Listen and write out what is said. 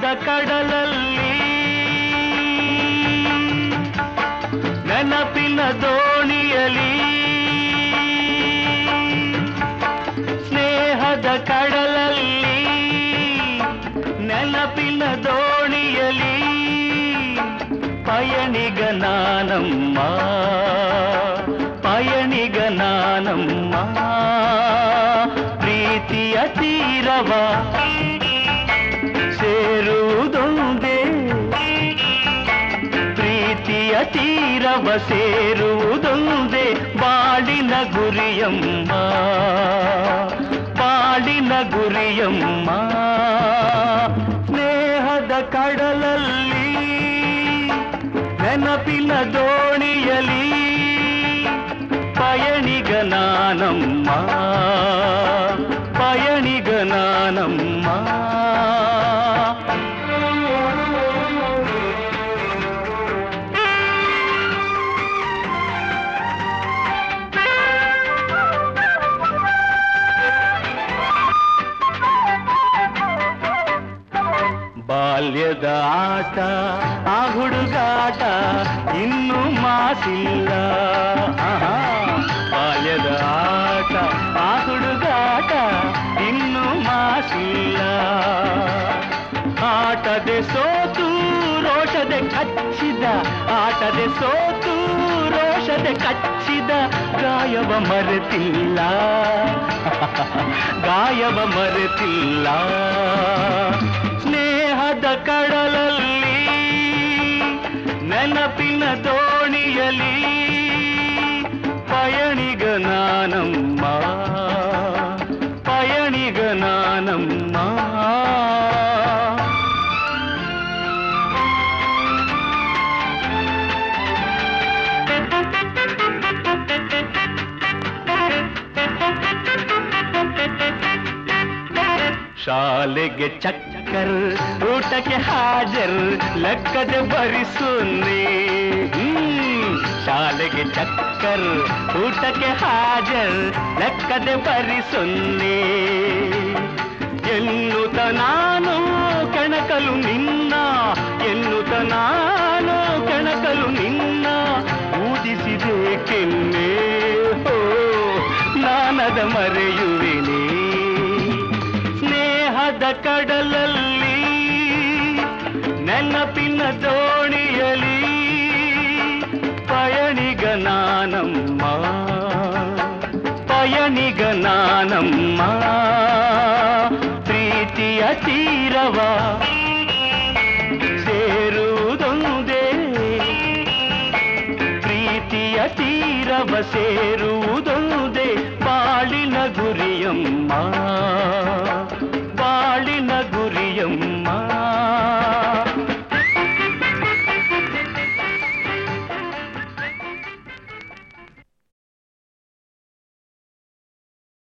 ಕಡಲಲ್ಲಿ ನೆನಪಿನ ದೋಣಿಯಲಿ ಸ್ನೇಹದ ಕಡಲಲ್ಲಿ ನೆನಪಿನ ದೋಣಿಯಲಿ ಪಯಣಿಗ ನಾನಮ್ಮ ಪಯಣಿಗ ನಾನಮ್ಮ ಪ್ರೀತಿಯ ತೀರವ ಸೇರುವುದೊಂದೇ ಪ್ರೀತಿಯ ತೀರವ ಸೇರುವುದೊಂದೇ ಬಾಳಿನ ಗುರಿಯಮ್ಮ ಬಾಳಿನ ಗುರಿಯಮ್ಮ ಸ್ನೇಹದ ಕಡಲಲ್ಲಿ ನೆನಪಿನ ದೋಣಿಯಲಿ ಪಯಣಿಗ ನಾನಮ್ಮ ಪಯಣಿಗ ನಾನಮ್ಮ ಬಾಲ್ಯದ ಆಟ ಆ ಹುಡುಗಾಟ ಇನ್ನೂ ಮಾಸಿಲ್ಲ ಆಹಾ. ಬಾಲ್ಯದ ಆಟ ಆ ಹುಡುಗಾಟ ಇನ್ನೂ ಮಾಸಿಲ್ಲ ಆಟದೆ ಸೋತು ರೋಷದೆ ಕಚ್ಚಿದ ಆಟದೆ ಸೋತು ರೋಷದೆ ಕಚ್ಚಿದ ಗಾಯವ ಮರೆತಿಲ್ಲ ಗಾಯವ ಮರೆತಿಲ್ಲ ಸ್ನೇಹದ ಕಡಲಲ್ಲಿ ನೆನಪಿನ ದೋಣಿಯಲಿ ಪಯಣಿಗ ನಾನಮ್ಮ ಪಯಣಿಗ ನಾನಮ್ಮ ಶಾಲೆಗೆ ಚಕ್ಕರ್ ಊಟಕ್ಕೆ ಹಾಜರ್ ಲೆಕ್ಕದೆ ಭರಿಸುನ್ನಿ ಹ್ಮ್. ಶಾಲೆಗೆ ಚಕ್ಕರ್ ಊಟಕ್ಕೆ ಹಾಜರ್ ಲೆಕ್ಕದೆ ಭರಿಸುನ್ನಿ ಎನ್ನುತ್ತ ನಾನು ಕೆಣಕಲು ನಿನ್ನ ಎನ್ನುತ್ತ ನಾನು ಕೆಣಕಲು ನಿನ್ನ ಊದಿಸಿದೆ ಕೆನ್ನೆ ಹೋ ನಾನದ ಮರೆಯುವೆನೇ ಸ್ನೇಹದ ಕಡಲಲ್ಲಿ ನೆನಪಿನ ದೋಣಿಯಲಿ ಪಯಣಿಗ ನಾನಮ್ಮ ಪಯಣಿಗ ನಾನಮ್ಮ ಪ್ರೀತಿಯ ತೀರವ ಸೇರುವುದೊಂದೇ ಪ್ರೀತಿಯ ತೀರವ ಸೇರು